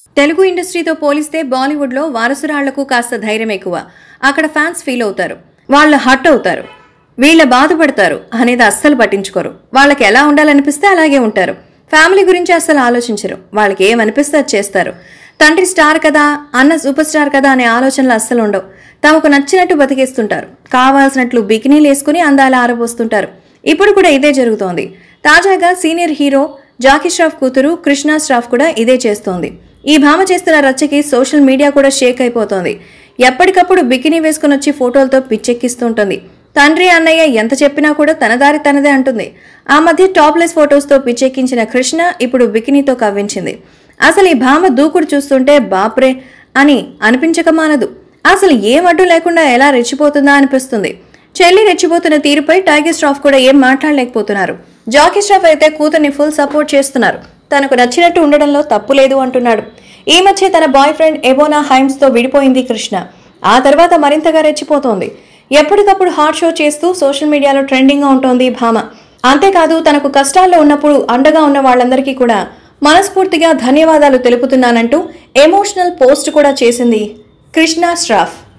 తెలుగు ఇండస్ట్రీతో పోలిస్తే బాలీవుడ్లో వారసురాళ్లకు కాస్త ధైర్యం ఎక్కువ అక్కడ ఫ్యాన్స్ ఫీల్ అవుతారు వాళ్ళు హట్ అవుతారు వీళ్ళ బాధపడతారు అనేది అస్సలు పట్టించుకోరు వాళ్ళకి ఎలా ఉండాలనిపిస్తే అలాగే ఉంటారు ఫ్యామిలీ గురించి అస్సలు ఆలోచించరు వాళ్ళకి ఏమనిపిస్తే అది చేస్తారు తండ్రి స్టార్ కదా అన్న సూపర్ స్టార్ కదా అనే ఆలోచనలు అస్సలు ఉండవు తమకు నచ్చినట్టు బతికేస్తుంటారు కావాల్సినట్లు బికినీలు వేసుకుని అందాలు ఆరబోస్తుంటారు ఇప్పుడు కూడా ఇదే జరుగుతోంది తాజాగా సీనియర్ హీరో జాకీ ష్రాఫ్ కూతురు కృష్ణా ష్రాఫ్ కూడా ఇదే చేస్తోంది ఈ భామ చేస్తున్న రచ్చకి సోషల్ మీడియా కూడా షేక్ అయిపోతోంది ఎప్పటికప్పుడు బికినీ వేసుకుని వచ్చి ఫోటోలతో పిచ్చెక్కిస్తుంటుంది తండ్రి అన్నయ్య ఎంత చెప్పినా కూడా తన దారి తనదే అంటుంది ఆ మధ్య టాప్లెస్ ఫొటోస్తో పిచ్చెక్కించిన కృష్ణ ఇప్పుడు బికినీతో కవ్వించింది అసలు ఈ భామ దూకుడు చూస్తుంటే బాప్రే అని అనిపించక మానదు అసలు ఏం అడ్డు లేకుండా ఎలా రెచ్చిపోతుందా అనిపిస్తుంది చెల్లి రెచ్చిపోతున్న తీరుపై టైగర్ ష్రాఫ్ కూడా ఏం మాట్లాడలేకపోతున్నారు జాకీ ష్రాఫ్ అయితే కూతుర్ని ఫుల్ సపోర్ట్ చేస్తున్నారు తనకు నచ్చినట్టు ఉండడంలో తప్పు లేదు అంటున్నాడు ఈ మధ్య తన బాయ్ ఫ్రెండ్ ఎబోనా హైమ్స్ తో విడిపోయింది కృష్ణ ఆ తర్వాత మరింతగా రెచ్చిపోతోంది ఎప్పటికప్పుడు హాట్ షో చేస్తూ సోషల్ మీడియాలో ట్రెండింగ్ గా ఉంటోంది ఈ భామ అంతేకాదు తనకు కష్టాల్లో ఉన్నప్పుడు అండగా ఉన్న వాళ్ళందరికీ కూడా మనస్ఫూర్తిగా ధన్యవాదాలు తెలుపుతున్నానంటూ ఎమోషనల్ పోస్ట్ కూడా చేసింది కృష్ణ ష్రాఫ్